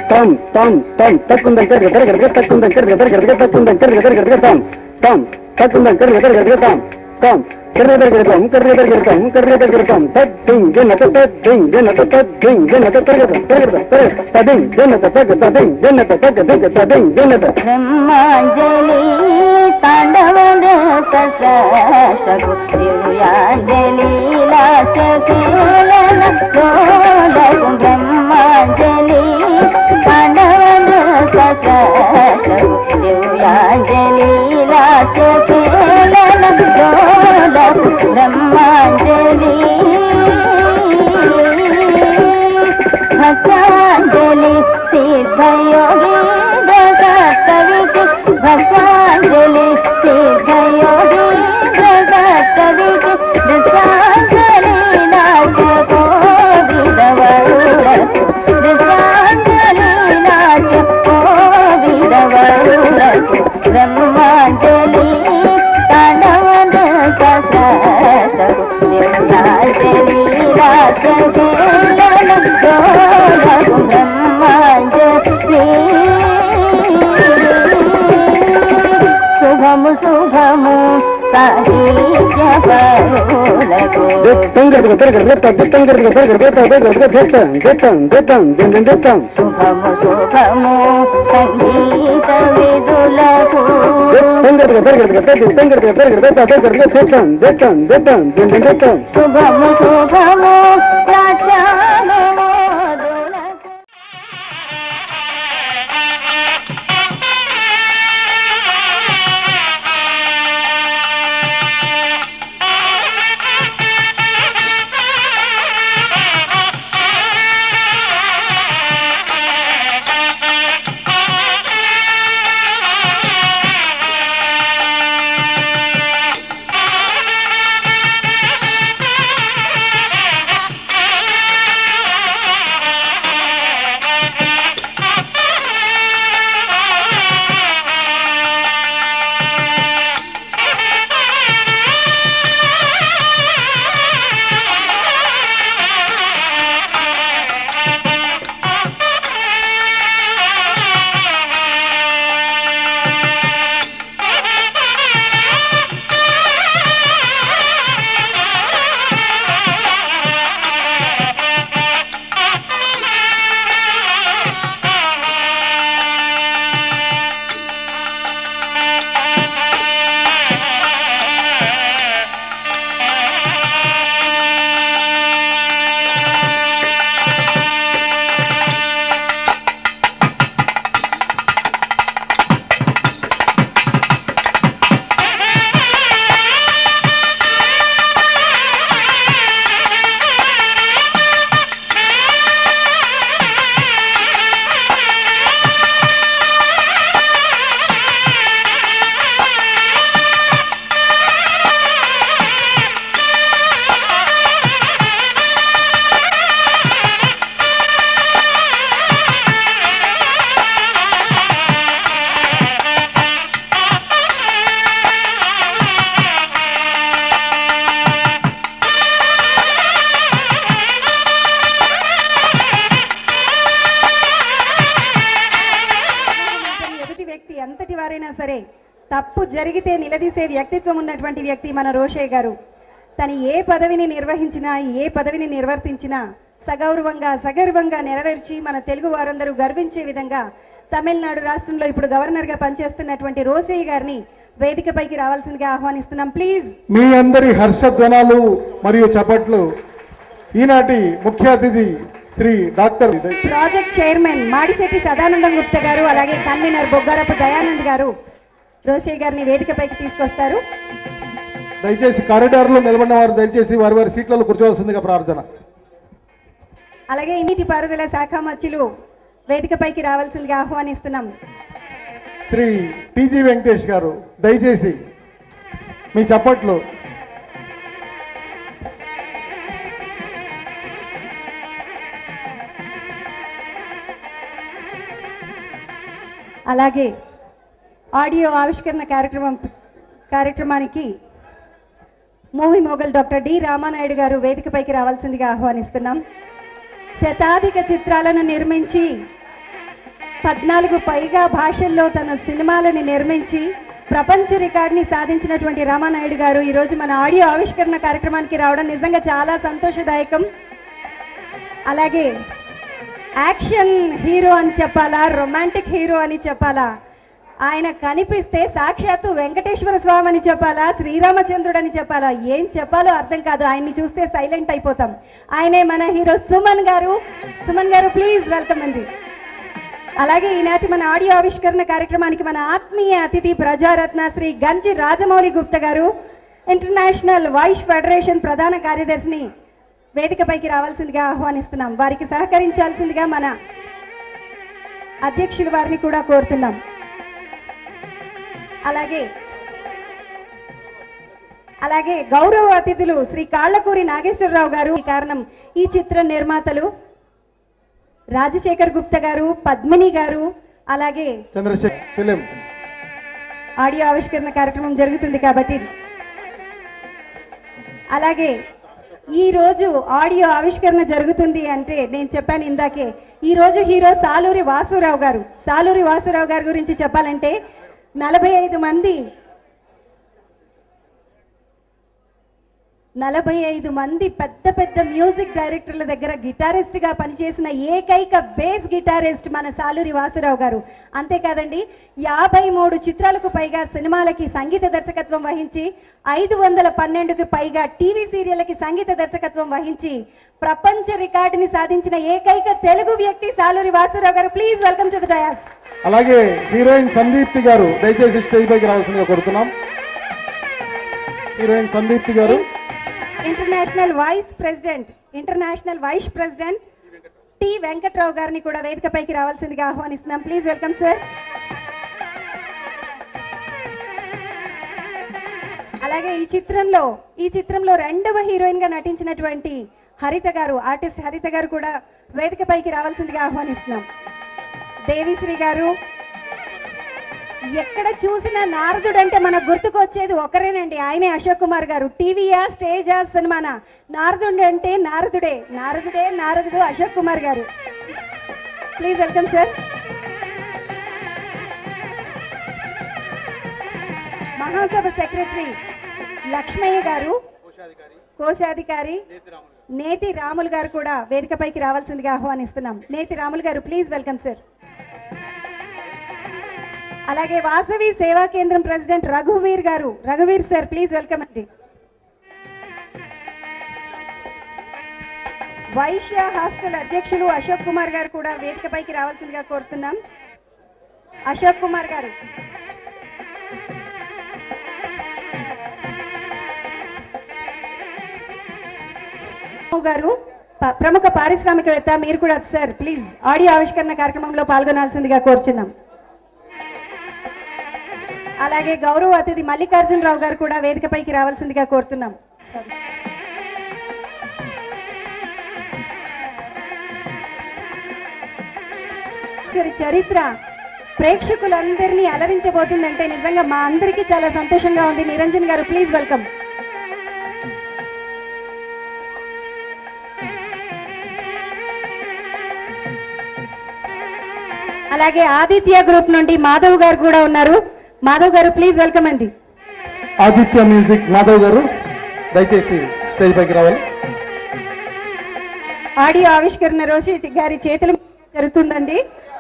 తం తం తం తక్కుందం కరగ కరగ తక్కుందం కరగ కరగ తక్కుందం కరగ కరగ తం తం తక్కుందం కరగ కరగ తం తం కరగ కరగ తం కరగ కరగ తం కరగ కరగ తం తద్దిం జనత తద్దిం జనత తద్దిం జనత కరగ కరగ కరగ తదిం జనత తగ తదిం జనత తగ తగ తదిం జనత బ్రహ్మాంజలి తాండవన కష్టకు దివ్యాంజలి లాసకేలన లోలకు బ్రహ్మాంజలి తాండవన కష్టకు దివ్యాంజలి లాసకేలన లోలకు బ్రహ్మాంజలి భక్తాంజలి సిద్ధయోగి దత్తవికి భక్తాంజలి సిద్ధయోగి దత్తవికి దశాంజలి నాట్యకో విధవరులకు దశాంజలి నాట్యకో విధవరులకు బ్రహ్మాంజలి తాండవన కష్టకు దివ్యాంజలి రాసకేలన జోలకు బ్రహ్మాంజలి శుభము శుభము సాహిత్య పరులకు తంగర కరగ తగ తంగర కరగ తగ కరగ జతం జతం జతం జతం జతం శుభము శుభము సంగీత విధులకు తంగర కరగ తగ తంగర కరగ తగ కరగ జతం జతం జతం జతం జతం శుభము శుభము నాట్యాలు మోదులకు ఎదుటి వ్యక్తి ఎంతటి వారైనా సరే తప్పు జరిగితే నిలదీసే వ్యక్తిత్వం ఉన్నటువంటి వ్యక్తి మన రోషయ్య గారు తను ఏ పదవిని నిర్వహించినా ఏ పదవిని నిర్వర్తించినా సగౌరవంగా సగర్వంగా నెరవేర్చి మన తెలుగు వారందరూ గర్వించే విధంగా తమిళనాడు రాష్ట్రంలో ఇప్పుడు గవర్నర్గా పనిచేస్తున్నటువంటి రోసయ్య గారిని వేదికపైకి రావాల్సిందిగా ఆహ్వానిస్తున్నాం ప్లీజ్ మీ అందరి హర్షధ్వనాలు మరియు చప్పట్లు ఈనాటి ముఖ్య అతిథి Shri doctor project chairman Madishetti Sadanandam Gupta గారు అలాగే కన్వీనర్ బొగ్గారపు దయానంద్ గారు రోసయ్య గారిని వేదికపైకి తీసుకొస్తారు దయచేసి కారిడార్లో నిలబడిన వారు దయచేసి వారి వారి సీట్లలో కూర్చోవలసిందిగా ప్రార్థన అలాగే నీటిపారుదల శాఖ మచ్చులు వేదికపైకి రావాల్సిందిగా ఆహ్వానిస్తున్నాం శ్రీ టీజీ వెంకటేష్ గారు దయచేసి మీ చప్పట్లు అలాగే ఆడియో ఆవిష్కరణ కార్యక్రమం కార్యక్రమానికి movie mogul doctor D Ramanaidu గారు వేదికపైకి రావాల్సిందిగా ఆహ్వానిస్తున్నాం శతాధిక చిత్రాలను నిర్మించి పద్నాలుగు పైగా భాషల్లో తన సినిమాలని నిర్మించి ప్రపంచ రికార్డుని సాధించినటువంటి రామానాయుడు గారు ఈరోజు మన ఆడియో ఆవిష్కరణ కార్యక్రమానికి రావడం నిజంగా చాలా సంతోషదాయకం అలాగే యాక్షన్ హీరో అని చెప్పాలా రొమాంటిక్ హీరో అని చెప్పాలా ఆయన కనిపిస్తే సాక్షాత్తు వెంకటేశ్వర స్వామి అని చెప్పాలా శ్రీరామచంద్రుడు అని చెప్పాలా ఏం చెప్పాలో అర్థం కాదు ఆయన్ని చూస్తే సైలెంట్ అయిపోతాం ఆయనే మన హీరో సుమన్ గారు సుమన్ గారు ప్లీజ్ వెల్కమ్ అండి అలాగే ఈనాటి మన ఆడియో ఆవిష్కరణ కార్యక్రమానికి మన ఆత్మీయ అతిథి ప్రజారత్న శ్రీ గంజి రాజమౌళి గుప్త గారు ఇంటర్నేషనల్ వైష్ ఫెడరేషన్ ప్రధాన కార్యదర్శిని వేదికపైకి రావాల్సిందిగా ఆహ్వానిస్తున్నాం వారికి సహకరించాల్సిందిగా మన అధ్యక్షులు వారిని కూడా కోరుతున్నాం అలాగే అలాగే గౌరవ అతిథులు శ్రీ కాళ్ళకూరి నాగేశ్వరరావు గారు ఈ కారణం ఈ చిత్ర నిర్మాతలు రాజశేఖర్ గుప్త గారు పద్మిని గారు అలాగే చంద్రశేఖర్ ఫిలిం ఆడియో ఆవిష్కరణ కార్యక్రమం జరుగుతుంది కాబట్టి అలాగే ఈ రోజు ఆడియో ఆవిష్కరణ జరుగుతుంది అంటే నేను చెప్పాను ఇందాకే ఈ రోజు హీరో సాలూరి వాసురావు గారు సాలూరి వాసురావు గారి గురించి చెప్పాలంటే నలభై ఐదు మంది నలభై ఐదు మంది పెద్ద పెద్ద మ్యూజిక్ డైరెక్టర్ల దగ్గర గిటారిస్ట్ గా పనిచేసిన ఏకైక బేస్ గిటారిస్ట్ మన సాలూరి వాసురావు గారు అంతేకాదండి యాభై మూడు చిత్రాలకు పైగా సినిమాలకి సంగీత దర్శకత్వం వహించి ఐదు వందల పన్నెండుకి పైగా టీవీ సీరియళ్ళకి సంగీత దర్శకత్వం వహించి ప్రపంచ రికార్డుని సాధించిన ఏకైక తెలుగు వ్యక్తి సాలూరి వాసురావు గారు please welcome to the dais అలాగే హీరోయిన్ సందీప్తి గారు దయచేసి స్టేజ్ పైకి రావాల్సిందిగా కోరుతున్నాం హీరోయిన్ సందీప్తి గారు international vice president international vice president T Venkatrao గారిని కూడా వేదికపైకి రావాల్సిందిగా ఆహ్వానిస్తున్నాం ప్లీజ్ వెల్కమ్ సార్ అలాగే ఈ చిత్రంలో ఈ చిత్రంలో రెండవ హీరోయిన్ గా నటించినటువంటి హరిత గారు ఆర్టిస్ట్ హరిత గారు కూడా వేదికపైకి రావాల్సిందిగా ఆహ్వానిస్తున్నాం దేవిశ్రీ గారు ఎక్కడ చూసినా నారదుడు అంటే మనకు గుర్తుకొచ్చేది ఒకరేనండి ఆయనే అశోక్ కుమార్ గారు టీవీయా స్టేజా సినిమానా నారదుడు అంటే నారదుడే నారదుడే నారదుడు అశోక్ కుమార్ గారు ప్లీజ్ వెల్కమ్ సార్ మహాసభ సెక్రటరీ లక్ష్మయ్య గారు కోశాధికారి నేతి రాములు గారు కూడా వేదికపైకి రావాల్సిందిగా ఆహ్వానిస్తున్నాం నేతి రాములు గారు ప్లీజ్ వెల్కమ్ సార్ అలాగే వాసవి సేవా కేంద్రం ప్రెసిడెంట్ రఘువీర్ గారు రఘువీర్ సార్ ప్లీజ్ వెల్కమ్ అండి వైశ్య హాస్టల్ అధ్యక్షులు అశోక్ కుమార్ గారు కూడా వేదికపైకి రావాల్సిందిగా కోరుతున్నాం అశోక్ కుమార్ గారు గారు ప- ప్రముఖ పారిశ్రామికవేత్త మీరు కూడా సార్ ప్లీజ్ ఆడియో ఆవిష్కరణ కార్యక్రమంలో పాల్గొనాల్సిందిగా కోరుచున్నాం అలాగే గౌరవ అతిథి మల్లికార్జునరావు గారు కూడా వేదికపైకి రావాల్సిందిగా కోరుతున్నాం చరి- చరిత్ర ప్రేక్షకులందరినీ అలరించబోతుందంటే నిజంగా మా అందరికీ చాలా సంతోషంగా ఉంది నిరంజన్ గారు ప్లీజ్ వెల్కమ్ అలాగే ఆదిత్య గ్రూప్ నుండి మాధవ్ గారు కూడా ఉన్నారు మాధవ్ గారు ప్లీజ్ వెల్కమ్ అండి ఆదిత్య మ్యూజిక్ మాధవ్ గారు దయచేసి స్టేజ్ పైకి రావాలి ఆడియో ఆవిష్కరణ రోజు గారి చేతుల మీద జరుగుతుందండి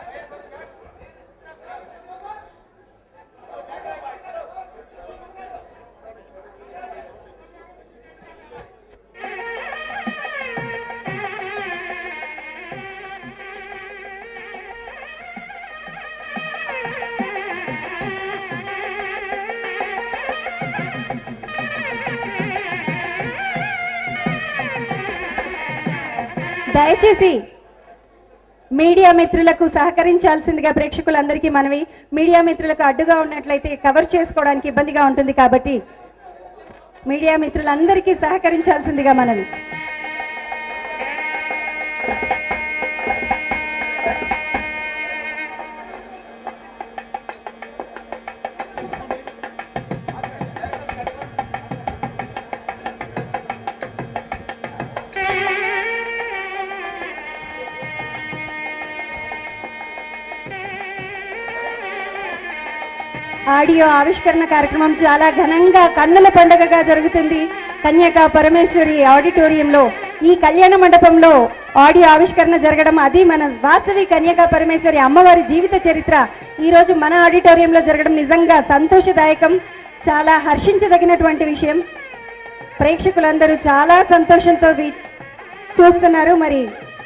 దయచేసి మీడియా మిత్రులకు సహకరించాల్సిందిగా ప్రేక్షకులందరికీ మనవి మీడియా మిత్రులకు అడ్డుగా ఉన్నట్లయితే కవర్ చేసుకోవడానికి ఇబ్బందిగా ఉంటుంది కాబట్టి మీడియా మిత్రులందరికీ సహకరించాల్సిందిగా మనవి ఆడియో ఆవిష్కరణ కార్యక్రమం చాలా ఘనంగా కన్నుల పండుగగా జరుగుతుంది కన్యకా పరమేశ్వరి ఆడిటోరియంలో ఈ కళ్యాణ మండపంలో ఆడియో ఆవిష్కరణ జరగడం అది మన వాసవి కన్యకా పరమేశ్వరి అమ్మవారి జీవిత చరిత్ర ఈ రోజు మన ఆడిటోరియంలో జరగడం నిజంగా సంతోషదాయకం చాలా హర్షించదగినటువంటి విషయం ప్రేక్షకులందరూ చాలా సంతోషంతో వీ- చూస్తున్నారు మరి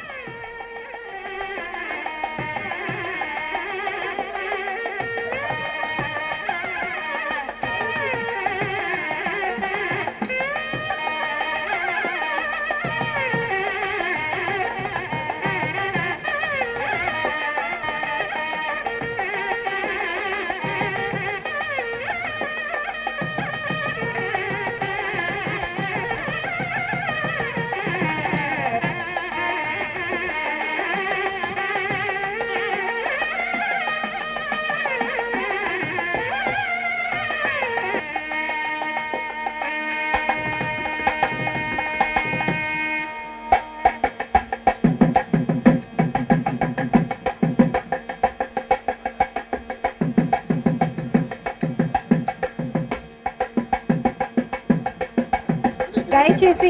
దయచేసి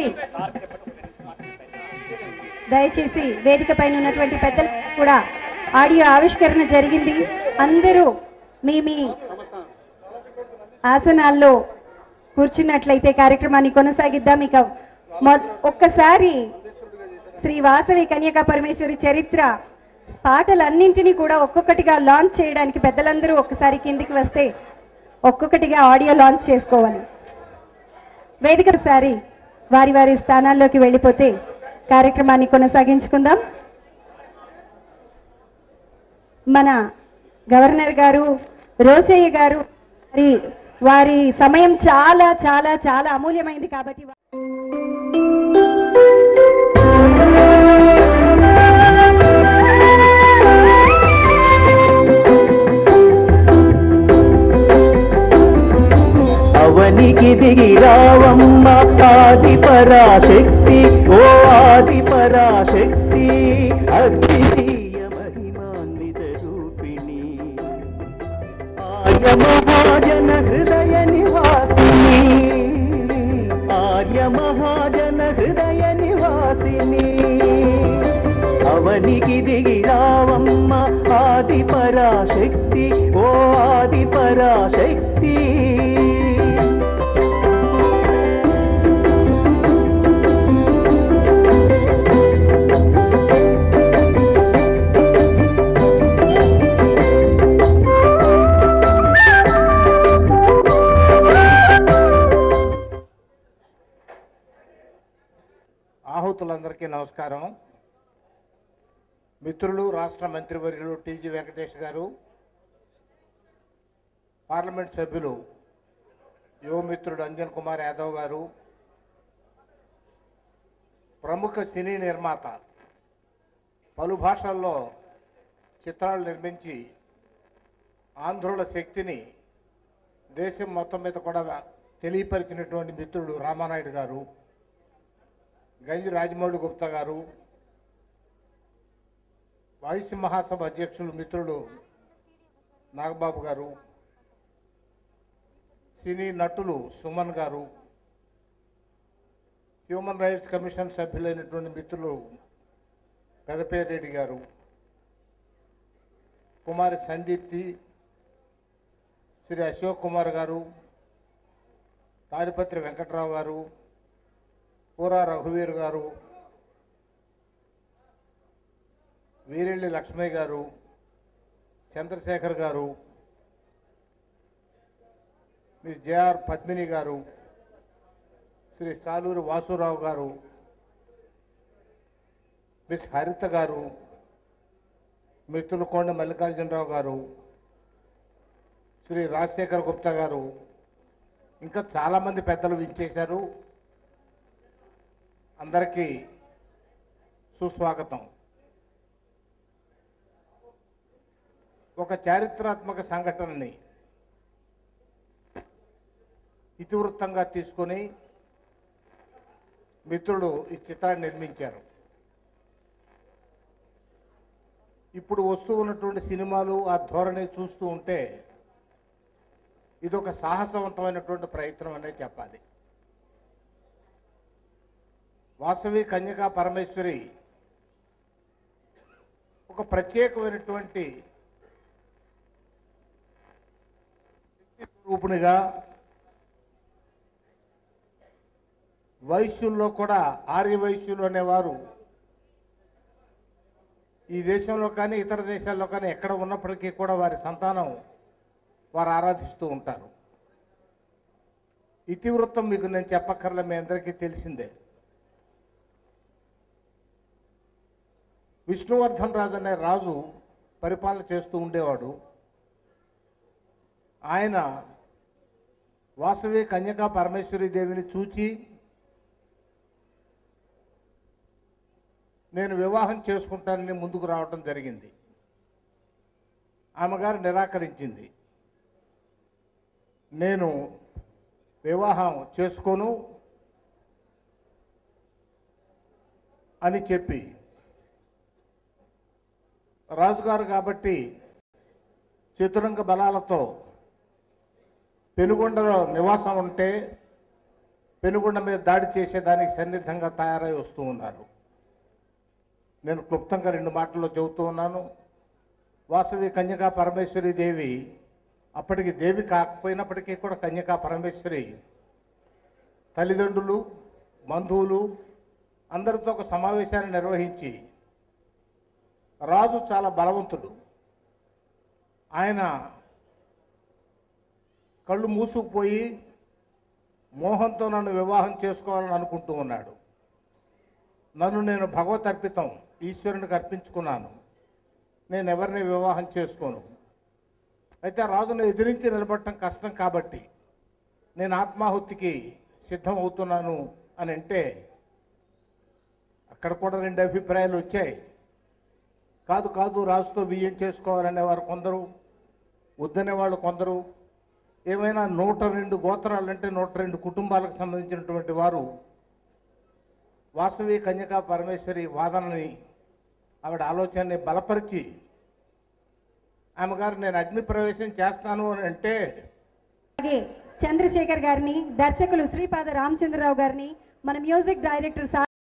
దయచేసి వేదిక పైన ఉన్నటువంటి పెద్దలు కూడా ఆడియో ఆవిష్కరణ జరిగింది అందరూ మీ మీ ఆసనాల్లో కూర్చున్నట్లయితే కార్యక్రమాన్ని కొనసాగిద్దాం ఇక మొ- ఒక్కసారి శ్రీ వాసవి కన్యకా పరమేశ్వరి చరిత్ర పాటలన్నింటినీ కూడా ఒక్కొక్కటిగా లాంచ్ చేయడానికి పెద్దలందరూ ఒక్కసారి కిందికి వస్తే ఒక్కొక్కటిగా ఆడియో లాంచ్ చేసుకోవాలి వేదిక సారి వారి వారి స్థానాల్లోకి వెళ్ళిపోతే కార్యక్రమాన్ని కొనసాగించుకుందాం మన గవర్నర్ గారు రోసయ్య గారు వారి వారి సమయం చాలా చాలా చాలా అమూల్యమైంది కాబట్టి వా- అవనికి దిగి రావమ్మ ఆది పరాశక్తి ఓ ఆది పరాశక్తి అద్వితీయ మహిమాన్విత రూపిణి ఆర్య మహాజన హృదయ నివాసిని ఆర్య మహాజన హృదయ నివాసిని అవనికి దిగి రావమ్మ ఆది పరాశక్తి ఓ ఆది పరాశక్తి ఆహుతులందరికీ నమస్కారం మిత్రులు రాష్ట్ర మంత్రివర్యులు టీజీ వెంకటేష్ గారు పార్లమెంట్ సభ్యులు యువమిత్రుడు అంజన్ కుమార్ యాదవ్ గారు ప్రముఖ సినీ నిర్మాత పలు భాషల్లో చిత్రాలు నిర్మించి ఆంధ్రుల శక్తిని దేశం మొత్తం మీద కూడా తెలియపరిచినటువంటి మిత్రుడు రామానాయుడు గారు గంజి రాజమౌళి గుప్తా గారు వాయుస్య మహాసభ అధ్యక్షులు మిత్రుడు నాగబాబు గారు సినీ నటులు సుమన్ గారు హ్యూమన్ రైట్స్ కమిషన్ సభ్యులైనటువంటి మిత్రులు పెదపేరెడ్డి గారు కుమారి సందీప్తి శ్రీ అశోక్ కుమార్ గారు తాడిపత్రి వెంకట్రావు గారు పూరా రఘువీర్ గారు వీరెల్లి లక్ష్మయ్య గారు చంద్రశేఖర్ గారు మిస్ జేఆర్ పద్మిని గారు శ్రీ సాలూరి వాసురావు గారు మిస్ హరిత గారు మిత్రులు కొండ మల్లికార్జునరావు గారు శ్రీ రాజశేఖర్ గుప్తా గారు ఇంకా చాలామంది పెద్దలు విచ్చేశారు అందరికీ సుస్వాగతం ఒక చారిత్రాత్మక సంఘటనని ఇతివృత్తంగా తీసుకొని మిత్రుడు ఈ చిత్రాన్ని నిర్మించారు ఇప్పుడు వస్తూ ఉన్నటువంటి సినిమాలు ఆ ధోరణి చూస్తూ ఉంటే ఇది ఒక సాహసవంతమైనటువంటి ప్రయత్నం అనే చెప్పాలి వాసవి కన్యకా పరమేశ్వరి ఒక ప్రత్యేకమైనటువంటి రూపునిగా వైశ్యుల్లో కూడా ఆర్య వైశ్యులు అనేవారు ఈ దేశంలో కానీ ఇతర దేశాల్లో కానీ ఎక్కడ ఉన్నప్పటికీ కూడా వారి సంతానం వారు ఆరాధిస్తూ ఉంటారు ఇతివృత్తం మీకు నేను చెప్పక్కర్లే మీ అందరికీ తెలిసిందే విష్ణువర్ధన్ రాజు అనే రాజు పరిపాలన చేస్తూ ఉండేవాడు ఆయన వాసవి కన్యకా పరమేశ్వరి దేవిని చూచి నేను వివాహం చేసుకుంటానని ముందుకు రావడం జరిగింది ఆమెగారు నిరాకరించింది నేను వివాహం చేసుకోను అని చెప్పి రాజుగారు కాబట్టి చతురంగ బలాలతో పెనుగొండలో నివాసం ఉంటే పెనుగొండ మీద దాడి చేసేదానికి సన్నిద్ధంగా తయారై వస్తూ ఉన్నారు నేను క్లుప్తంగా రెండు మాటల్లో చెబుతూ ఉన్నాను వాసవి కన్యకా పరమేశ్వరి దేవి అప్పటికి దేవి కాకపోయినప్పటికీ కూడా కన్యకా పరమేశ్వరి తల్లిదండ్రులు బంధువులు అందరితో ఒక సమావేశాన్ని నిర్వహించి రాజు చాలా బలవంతుడు ఆయన కళ్ళు మూసుకుపోయి మోహంతో నన్ను వివాహం చేసుకోవాలని అనుకుంటూ ఉన్నాడు నన్ను నేను భగవత్ అర్పితం ఈశ్వరునికి అర్పించుకున్నాను నేను ఎవరిని వివాహం చేసుకోను అయితే ఆ రాజును ఎదిరించి నిలబడటం కష్టం కాబట్టి నేను ఆత్మాహుతికి సిద్ధం అవుతున్నాను అని అంటే అక్కడ కూడా రెండు అభిప్రాయాలు వచ్చాయి కాదు కాదు రాజుతో బియ్యం చేసుకోవాలనేవారు కొందరు వద్దనేవాళ్ళు కొందరు ఏమైనా నూట రెండు గోత్రాలు అంటే నూట రెండు కుటుంబాలకు సంబంధించినటువంటి వారు వాసవి కన్యకా పరమేశ్వరి వాదనని ఆవిడ ఆలోచనని బలపరిచి ఆమె గారు నేను అగ్ని ప్రవేశం చేస్తాను అని అంటే అలాగే చంద్రశేఖర్ గారిని దర్శకులు శ్రీపాద రామచంద్రరావు గారిని మన మ్యూజిక్ డైరెక్టర్ సా